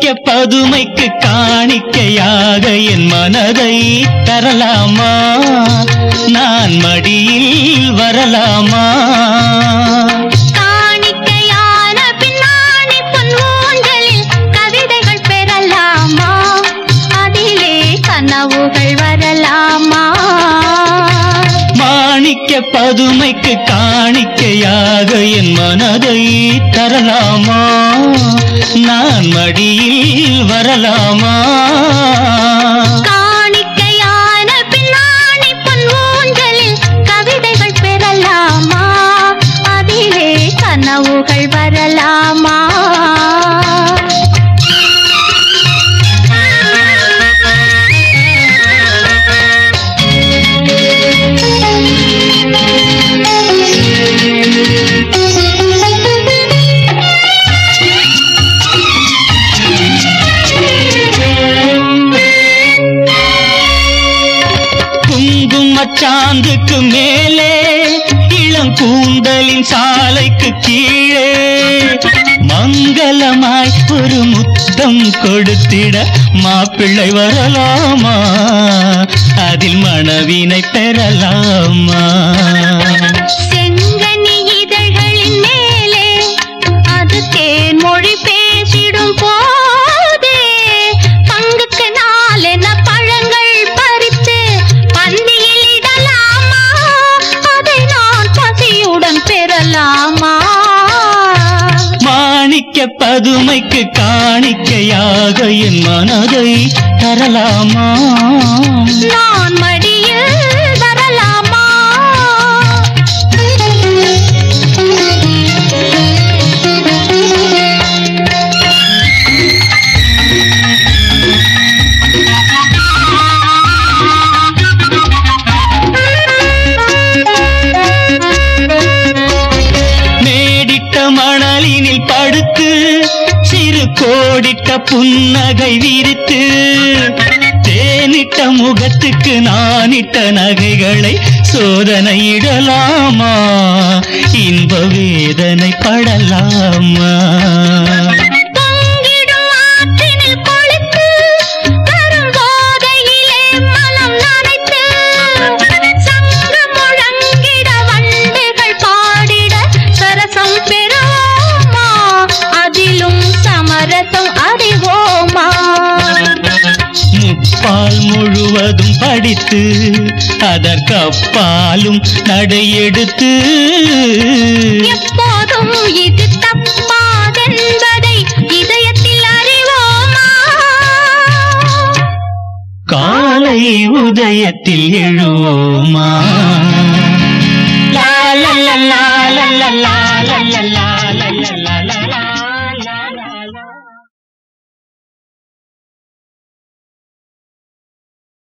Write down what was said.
பதுமைக்கு காணிக்கையாக என் மனதை தரலாமா நான் மடியில் வரலாமா காணிக்கையான பின்னாணி பொன் ஊஞ்சலில் கவிதைகள் பெறலாமா அதிலே கனவுகள் வரலாமா மாணிக்க பதுமைக்கு காணிக்கையாக என் மனதை தரலாமா நான் மடியில் வரலாமா காணிக்கையான பின்னாணி பொன் ஊஞ்சலில் கவிதைகள் பெறலாமா அதிலே கனவுகள் வரலாமா குங்குமச்சாந்துக்கு மேலே இளம் கூந்தலின் சாலைக்கு கீழே மங்களமாய் ஒரு முத்தம் கொடுத்திட மாப்பிள்ளை வரலாமா அதில் மணவினை பெறலாமா செங்கனி இதழ்களின் மேலே அது தேன்மொழி பேசிடும் போதே பங்குக்கு நாலென பழங்கள் பறித்து பந்தியில் இடலாமா அதை நான் பசியுடன் பெறலாமா மாணிக்க பதுமைக்கு காணிக்கையாக என் மனதை தரலாமா நான் மடியில் வரலாமா மேடிட்ட மணலினில் படுத்து சிறு கோடிட்ட புன்னகை விரித்து தேனிட்ட முகத்துக்கு நானிட்ட நகைகளை சோதனையிடலாமா இன்ப வேதனை படலாமா பொங்கிடும் ஆற்றினில் குளித்து வரும் போதையிலே மனம் நனைத்து சங்கு முழங்கிட வண்டுகள் பாடிட சரசம் பெறுவோமா அதிலும் சமரசம் அறிவோமா முப்பால் முழுவதும் படித்து அதற்கு அப்பாலும் நடையெடுத்து எப்போதும் இது தப்பாதென்பதை இதயத்தில் அறிவோமா காலை உதயத்தில் எழுவோமா லா லா லா லா லா லா லா லா லா